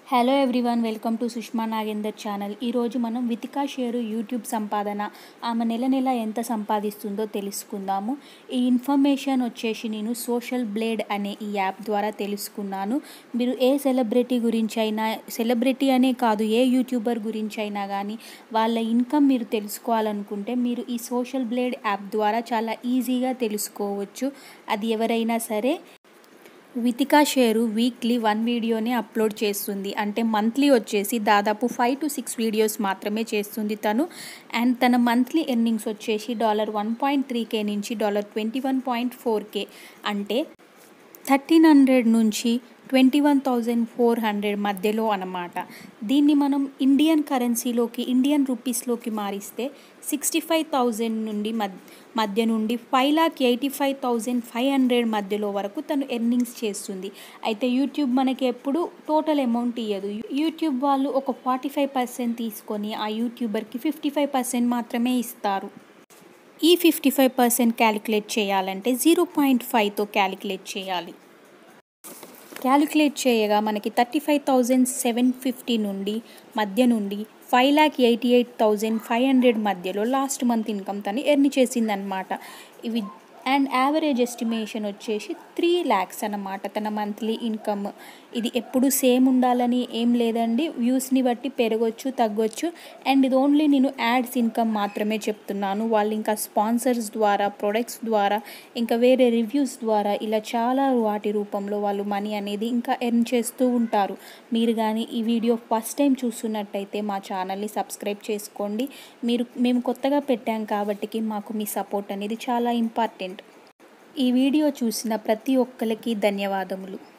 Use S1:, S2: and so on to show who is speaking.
S1: hello everyone welcome to Sushma Nagender channel ఈరోజు మనం Vithika share YouTube సంపాదన ఆమె నెల నెల ఎంత సంపాదిస్తుందో తెలుసుకుందాము ఈ ఇన్ఫర్మేషన్ వచ్చేసి నేను సోషల్ బ్లేడ్ అనే ఈ యాప్ ద్వారా తెలుసుకున్నాను మీరు ఏ సెలబ్రిటీ గురించి అయినా సెలబ్రిటీ అనే కాదు ఏ యూట్యూబర్ గురించి అయినా కానీ వాళ్ళ ఇన్కమ్ మీరు తెలుసుకోవాలనుకుంటే మీరు ఈ సోషల్ బ్లేడ్ యాప్ ద్వారా చాలా ఈజీగా తెలుసుకోవచ్చు అది ఎవరైనా సరే వితికా షేరు వీక్లీ వన్ వీడియోని అప్లోడ్ చేస్తుంది అంటే మంత్లీ వచ్చేసి దాదాపు ఫైవ్ టు సిక్స్ వీడియోస్ మాత్రమే చేస్తుంది తను అండ్ తన మంత్లీ ఎర్నింగ్స్ వచ్చేసి dollar one point three K నుంచి dollar twenty one point four K అంటే థర్టీన్ హండ్రెడ్ నుంచి twenty one thousand four hundred మధ్యలో అన్నమాట దీన్ని మనం ఇండియన్ కరెన్సీలోకి ఇండియన్ రూపీస్లోకి మారిస్తే సిక్స్టీ ఫైవ్ థౌజండ్ నుండి మధ్య నుండి five lakh eighty five thousand five hundred మధ్యలో వరకు తను ఎర్నింగ్స్ చేస్తుంది అయితే యూట్యూబ్ మనకి ఎప్పుడు టోటల్ అమౌంట్ ఇవ్వదు యూట్యూబ్ వాళ్ళు ఒక ఫార్టీ ఫైవ్ పర్సెంట్ తీసుకొని ఆ యూట్యూబర్కి ఫిఫ్టీ ఫైవ్ పర్సెంట్ మాత్రమే ఇస్తారు ఈ ఫిఫ్టీ ఫైవ్ పర్సెంట్ క్యాలిక్యులేట్ చేయాలంటే జీరో పాయింట్ ఫైవ్తో క్యాలిక్యులేట్ చేయాలి క్యాలిక్యులేట్ చేయగా మనకి thirty five thousand seven fifty నుండి మధ్య నుండి five lakh eighty eight thousand five hundred మధ్యలో లాస్ట్ మంత్ ఇన్కమ్ తను ఎర్న్ చేసిందనమాట ఇవి అండ్ యావరేజ్ ఎస్టిమేషన్ వచ్చేసి త్రీ ల్యాక్స్ అన్నమాట తన మంత్లీ ఇన్కమ్ ఇది ఎప్పుడు సేమ్ ఉండాలని ఏం లేదండి వ్యూస్ని బట్టి పెరగొచ్చు తగ్గొచ్చు అండ్ ఇది ఓన్లీ నేను యాడ్స్ ఇన్కమ్ మాత్రమే చెప్తున్నాను వాళ్ళు ఇంకా స్పాన్సర్స్ ద్వారా ప్రొడక్ట్స్ ద్వారా ఇంకా వేరే రివ్యూస్ ద్వారా ఇలా చాలా వాటి రూపంలో వాళ్ళు మనీ అనేది ఇంకా ఎర్న్ చేస్తూ ఉంటారు మీరు కానీ ఈ వీడియో ఫస్ట్ టైం చూస్తున్నట్టయితే మా ఛానల్ని సబ్స్క్రైబ్ చేసుకోండి మీరు మేము కొత్తగా పెట్టాం కాబట్టి మాకు మీ సపోర్ట్ అనేది చాలా ఇంపార్టెంట్ ఈ వీడియో చూసిన ప్రతి ఒక్కరికి ధన్యవాదములు